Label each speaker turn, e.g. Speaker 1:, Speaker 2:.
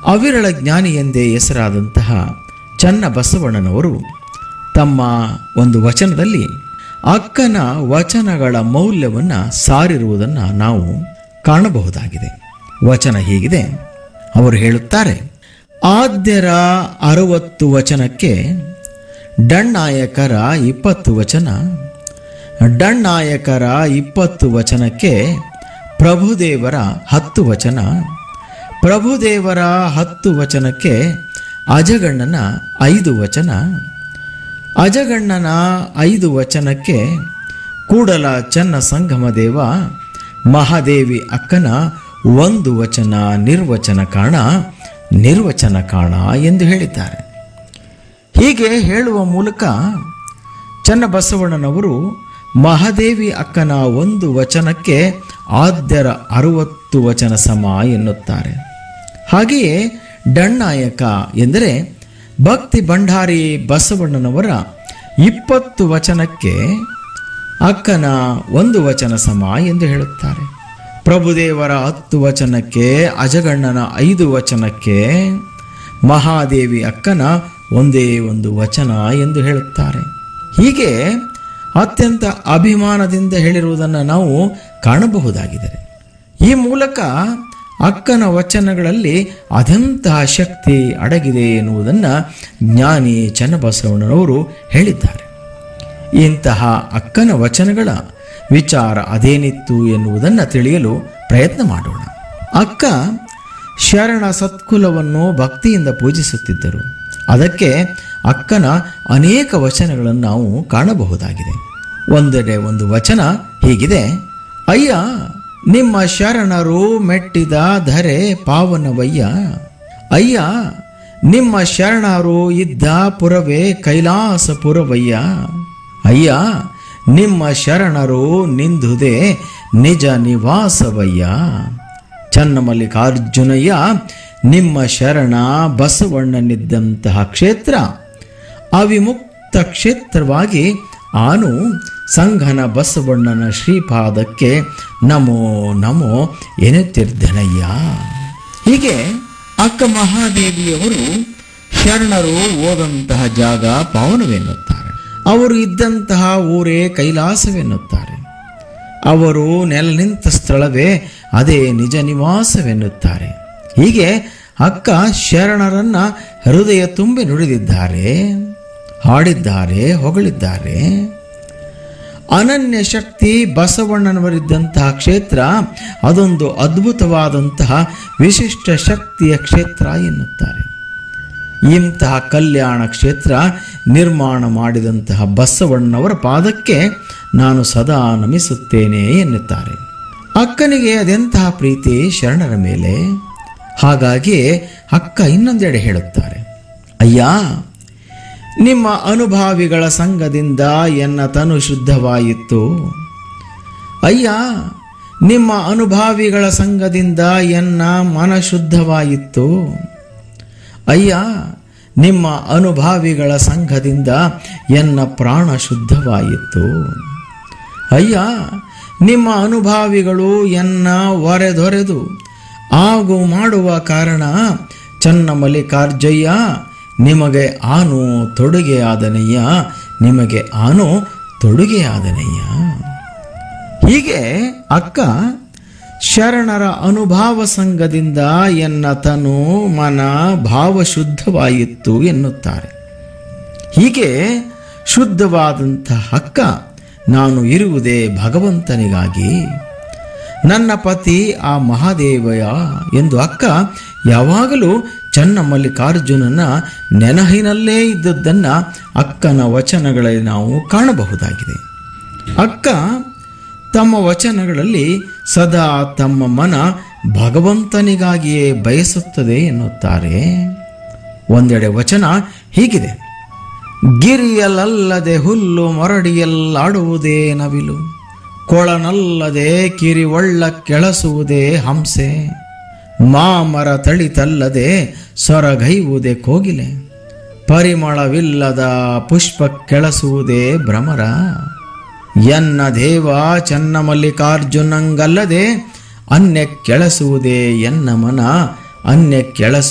Speaker 1: ಅವಿರಳ ಜ್ಞಾನಿ ಎಂದೇ ಹೆಸರಾದಂತಹ ಚನ್ನ ಬಸವಣ್ಣನವರು ತಮ್ಮ ಒಂದು ವಚನದಲ್ಲಿ ಅಕ್ಕನ ವಚನಗಳ ಮೌಲ್ಯವನ್ನು ಸಾರಿರುವುದನ್ನು ನಾವು ಕಾಣಬಹುದಾಗಿದೆ ವಚನ ಹೀಗಿದೆ ಅವರು ಹೇಳುತ್ತಾರೆ ಆದ್ಯರ ಅರವತ್ತು ವಚನಕ್ಕೆ ಡಣ್ಣಾಯಕರ ಇಪ್ಪತ್ತು ವಚನ ಡಣ್ಣಾಯಕರ ಇಪ್ಪತ್ತು ವಚನಕ್ಕೆ ಪ್ರಭುದೇವರ ಹತ್ತು ವಚನ ಪ್ರಭುದೇವರ ಹತ್ತು ವಚನಕ್ಕೆ ಅಜಗಣ್ಣನ ಐದು ವಚನ ಅಜಗಣ್ಣನ ಐದು ವಚನಕ್ಕೆ ಕೂಡಲ ಚನ್ನ ಸಂಗಮ ದೇವ ಮಹಾದೇವಿ ಅಕ್ಕನ ಒಂದು ವಚನ ನಿರ್ವಚನ ಕಾಣ ನಿರ್ವಚನ ಕಾಣ ಎಂದು ಹೇಳಿದ್ದಾರೆ ಹೀಗೆ ಹೇಳುವ ಮೂಲಕ ಚನ್ನಬಸವಣ್ಣನವರು ಮಹಾದೇವಿ ಅಕ್ಕನ ಒಂದು ವಚನಕ್ಕೆ ಆದ್ಯರ ಅರುವತ್ತು ವಚನ ಸಮ ಎನ್ನುತ್ತಾರೆ ಹಾಗೆಯೇ ಡಣ್ಣಾಯಕ ಎಂದರೆ ಭಕ್ತಿ ಭಂಡಾರಿ ಬಸವಣ್ಣನವರ ಇಪ್ಪತ್ತು ವಚನಕ್ಕೆ ಅಕ್ಕನ ಒಂದು ವಚನ ಸಮ ಎಂದು ಹೇಳುತ್ತಾರೆ ಪ್ರಭುದೇವರ ಹತ್ತು ವಚನಕ್ಕೆ ಅಜಗಣ್ಣನ ಐದು ವಚನಕ್ಕೆ ಮಹಾದೇವಿ ಅಕ್ಕನ ಒಂದೇ ಒಂದು ವಚನ ಎಂದು ಹೇಳುತ್ತಾರೆ ಹೀಗೆ ಅತ್ಯಂತ ಅಭಿಮಾನದಿಂದ ಹೇಳಿರುವುದನ್ನು ನಾವು ಕಾಣಬಹುದಾಗಿದೆ ಈ ಮೂಲಕ ಅಕ್ಕನ ವಚನಗಳಲ್ಲಿ ಅದೆಂತಹ ಶಕ್ತಿ ಅಡಗಿದೆ ಎನ್ನುವುದನ್ನು ಜ್ಞಾನಿ ಚನ್ನಬಸವಣ್ಣನವರು ಹೇಳಿದ್ದಾರೆ ಇಂತಹ ಅಕ್ಕನ ವಚನಗಳ ವಿಚಾರ ಅದೇನಿತ್ತು ಎನ್ನುವುದನ್ನು ತಿಳಿಯಲು ಪ್ರಯತ್ನ ಮಾಡೋಣ ಅಕ್ಕ ಶರಣ ಸತ್ಕುಲವನ್ನು ಭಕ್ತಿಯಿಂದ ಪೂಜಿಸುತ್ತಿದ್ದರು ಅದಕ್ಕೆ ಅಕ್ಕನ ಅನೇಕ ವಚನಗಳನ್ನು ನಾವು ಕಾಣಬಹುದಾಗಿದೆ ಒಂದೆಡೆ ಒಂದು ವಚನ ಹೀಗಿದೆ ಅಯ್ಯ ನಿಮ್ಮ ಶರಣರು ಮೆಟ್ಟಿದ ಧರೆ ಪಾವನವಯ್ಯ ಅಯ್ಯ ನಿಮ್ಮ ಶರಣರು ಇದ್ದ ಪುರವೇ ಕೈಲಾಸಪುರವಯ್ಯ ಅಯ್ಯ ನಿಮ್ಮ ಶರಣರು ನಿಂದುದೆ ನಿಜ ನಿವಾಸವಯ್ಯ ಚನ್ನಮಲ್ಲಿಕಾರ್ಜುನಯ್ಯ ನಿಮ್ಮ ಶರಣ ಬಸವಣ್ಣನಿದ್ದಂತಹ ಕ್ಷೇತ್ರ ಅವಿಮುಕ್ತ ಕ್ಷೇತ್ರವಾಗಿ ಆನು ಸಂಘನ ಬಸವಣ್ಣನ ಶ್ರೀಪಾದಕ್ಕೆ ನಮೋ ನಮೋ ಎನ್ನುತ್ತಿರ್ದನಯ್ಯ ಹೀಗೆ ಅಕ್ಕ ಮಹಾದೇವಿಯವರು ಶರಣರು ಓದಂತಹ ಜಾಗ ಪಾವನವೆನ್ನುತ್ತಾರೆ ಅವರು ಇದ್ದಂತಹ ಊರೇ ಕೈಲಾಸವೆನ್ನುತ್ತಾರೆ ಅವರು ನೆಲ ನಿಂತ ಸ್ಥಳವೇ ಅದೇ ನಿಜ ನಿವಾಸವೆನ್ನುತ್ತಾರೆ ಹೀಗೆ ಅಕ್ಕ ಶರಣರನ್ನ ಹೃದಯ ತುಂಬಿ ನುಡಿದಿದ್ದಾರೆ ಹಾಡಿದ್ದಾರೆ ಹೊಗಳಿದ್ದಾರೆ ಅನನ್ಯ ಶಕ್ತಿ ಬಸವಣ್ಣನವರಿದ್ದಂತಹ ಕ್ಷೇತ್ರ ಅದೊಂದು ಅದ್ಭುತವಾದಂತಹ ವಿಶಿಷ್ಟ ಶಕ್ತಿಯ ಕ್ಷೇತ್ರ ಎನ್ನುತ್ತಾರೆ ಇಂತಹ ಕಲ್ಯಾಣ ಕ್ಷೇತ್ರ ನಿರ್ಮಾಣ ಮಾಡಿದಂತಹ ಬಸವಣ್ಣವರ ಪಾದಕ್ಕೆ ನಾನು ಸದಾ ನಮಿಸುತ್ತೇನೆ ಎನ್ನುತ್ತಾರೆ ಅಕ್ಕನಿಗೆ ಅದೆಂತಹ ಪ್ರೀತಿ ಶರಣರ ಮೇಲೆ ಹಾಗಾಗಿ ಅಕ್ಕ ಇನ್ನೊಂದೆಡೆ ಹೇಳುತ್ತಾರೆ ಅಯ್ಯ ನಿಮ್ಮ ಅನುಭಾವಿಗಳ ಸಂಘದಿಂದ ಎನ್ನ ತನು ಶುದ್ಧವಾಯಿತು ಅಯ್ಯ ನಿಮ್ಮ ಅನುಭಾವಿಗಳ ಸಂಘದಿಂದ ಎನ್ನ ಮನ ಶುದ್ಧವಾಯಿತು ಅಯ್ಯ ನಿಮ್ಮ ಅನುಭಾವಿಗಳ ಸಂಘದಿಂದ ಎನ್ನ ಪ್ರಾಣ ಶುದ್ಧವಾಯಿತು ಅಯ್ಯ ನಿಮ್ಮ ಅನುಭಾವಿಗಳು ಎನ್ನ ಒರೆದೊರೆದು ಆಗು ಮಾಡುವ ಕಾರಣ ಚನ್ನ ಮಲ್ಲಿಕಾರ್ಜಯ್ಯ ನಿಮಗೆ ಆನು ತೊಡುಗೆಯಾದನಯ್ಯ ನಿಮಗೆ ಆನು ತೊಡುಗೆಯಾದನಯ್ಯ ಹೀಗೆ ಅಕ್ಕ ಶರಣರ ಅನುಭಾವ ಸಂಘದಿಂದ ಎನ್ನ ತನು ಮನ ಭಾವ ಶುದ್ಧವಾಯಿತು ಎನ್ನುತ್ತಾರೆ ಹೀಗೆ ಶುದ್ಧವಾದಂತಹ ಅಕ್ಕ ನಾನು ಇರುವುದೇ ಭಗವಂತನಿಗಾಗಿ ನನ್ನ ಪತಿ ಆ ಮಹಾದೇವಯ ಎಂದು ಅಕ್ಕ ಯಾವಾಗಲೂ ಚನ್ನ ಮಲ್ಲಿಕಾರ್ಜುನನ ನೆನಹಿನಲ್ಲೇ ಇದ್ದದ್ದನ್ನು ಅಕ್ಕನ ವಚನಗಳಲ್ಲಿ ನಾವು ಕಾಣಬಹುದಾಗಿದೆ ಅಕ್ಕ ತಮ್ಮ ವಚನಗಳಲ್ಲಿ ಸದಾ ತಮ್ಮ ಮನ ಭಗವಂತನಿಗಾಗಿಯೇ ಬಯಸುತ್ತದೆ ಎನ್ನುತ್ತಾರೆ ಒಂದೆಡೆ ವಚನ ಹೀಗಿದೆ ಗಿರಿಯಲಲ್ಲದೆ ಹುಲ್ಲು ಮೊರಡಿಯಲ್ಲಾಡುವುದೇ ನವಿಲು ಕೊಳನಲ್ಲದೆ ಕಿರಿವಳ್ಳ ಕೆಳಸುವುದೇ ಹಂಸೆ ಮಾಮರ ತಳಿತಲ್ಲದೆ ಸೊರಗೈವುದೇ ಕೋಗಿಲೆ ಪರಿಮಳವಿಲ್ಲದ ಪುಷ್ಪ ಕೆಳಸುವುದೇ ಭ್ರಮರ ಎನ್ನ ದೇವ ಚನ್ನ ಮಲ್ಲಿಕಾರ್ಜುನಂಗಲ್ಲದೆ ಅನ್ಯ ಕೆಳಸುವುದೇ ಎನ್ನ ಮನ ಅನ್ಯ ಕೆಳಸು